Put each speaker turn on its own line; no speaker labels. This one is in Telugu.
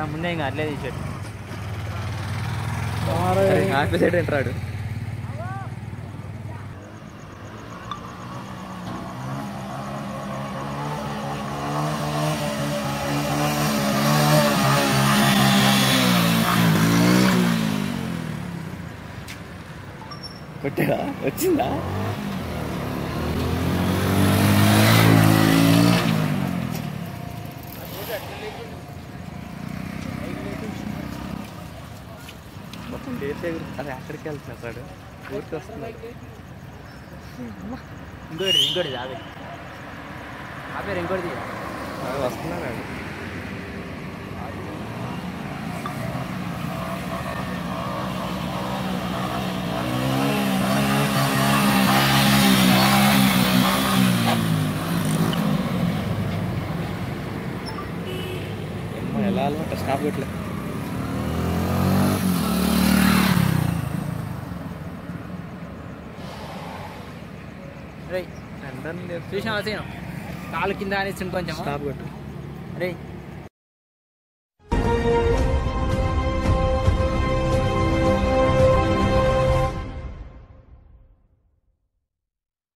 ముందే ఇంకా అట్లే తీసాడు
హ్యాపీ సైడ్ ఎంట్రాడు కొట్టాడా వచ్చిందా మొత్తం డేట్ అరే అక్కడికి వెళ్తున్నాడు ఊరికి వస్తున్నాడు
ఇంకోటి ఇంకోటి ఆపే ఆపేరు ఇంకోటి
అదే వస్తున్నాడు ఆడు. ఏమ్మా, ఎలా అలవాట స్టాప్ కొట్టలే
రే
ఎండని లేదు
చూసినావా సీను కాలు కింద అనేసి కొంచెం
స్టాప్ కొట్టు
రే